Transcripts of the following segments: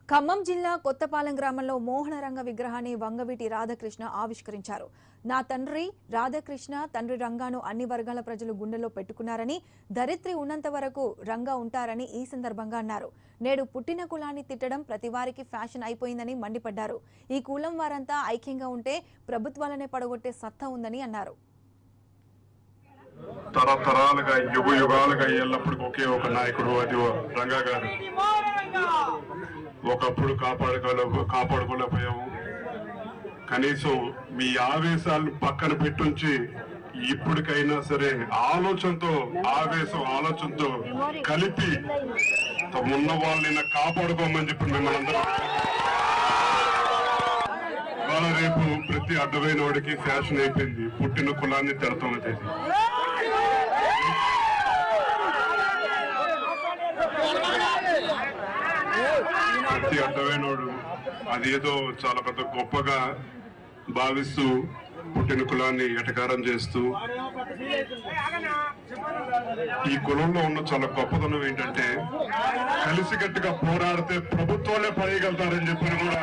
ఖమ్మం జిల్లా కొత్తపాలెం గ్రామంలో మోహనరంగ విగ్రహాన్ని వంగవీటి రాధాకృష్ణ ఆవిష్కరించారు నా తండ్రి రాధాకృష్ణ తండ్రి రంగాను అన్ని వర్గాల ప్రజలు గుండెల్లో పెట్టుకున్నారని ధరిత్రి ఉన్నంత వరకు రంగా ఉంటారని ఈ సందర్భంగా అన్నారు నేడు పుట్టిన కులాన్ని తిట్టడం ప్రతి వారికి ఫ్యాషన్ అయిపోయిందని మండిపడ్డారు ఈ కులం వారంతా ఐక్యంగా ఉంటే ప్రభుత్వాలనే పడగొట్టే సత్తా ఉందని అన్నారు తరతరాలుగా యుగ యుగాలుగా ఎల్లప్పుడూ ఒకే ఒక నాయకుడు అది రంగా గారు ఒకప్పుడు కాపాడుకోలే కాపాడుకోలేకపోయాము కనీసం మీ ఆవేశాలను పక్కన పెట్టుంచి ఇప్పటికైనా సరే ఆలోచనతో ఆవేశం ఆలోచనతో కలిపి ఉన్న వాళ్ళని కాపాడుకోమని చెప్పి మిమ్మల్ని అందరూ ఇవాళ రేపు ప్రతి అడ్డమైన వాడికి ఫ్యాషన్ అయిపోయింది పుట్టిన కులాన్ని తిడతాం అనేది ప్రతి అడ్డమైనోడు అదేదో చాలా పెద్ద గొప్పగా భావిస్తూ పుట్టిన కులాన్ని ఎటకారం చేస్తూ ఈ కులంలో ఉన్న చాలా గొప్పతనం ఏంటంటే కలిసికట్టుగా పోరాడితే ప్రభుత్వాలే పడేయగలుగుతారని చెప్పి కూడా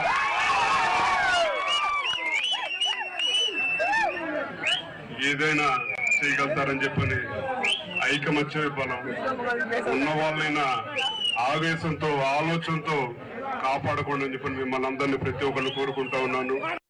ఏదైనా చేయగలుగుతారని చెప్పని ఐకమత్యమే బలం ఉన్న వాళ్ళైనా ఆవేశంతో ఆలోచనతో కాపాడకుండా అని చెప్పని మిమ్మల్ని అందరినీ ప్రతి ఒక్కరిని కోరుకుంటా ఉన్నాను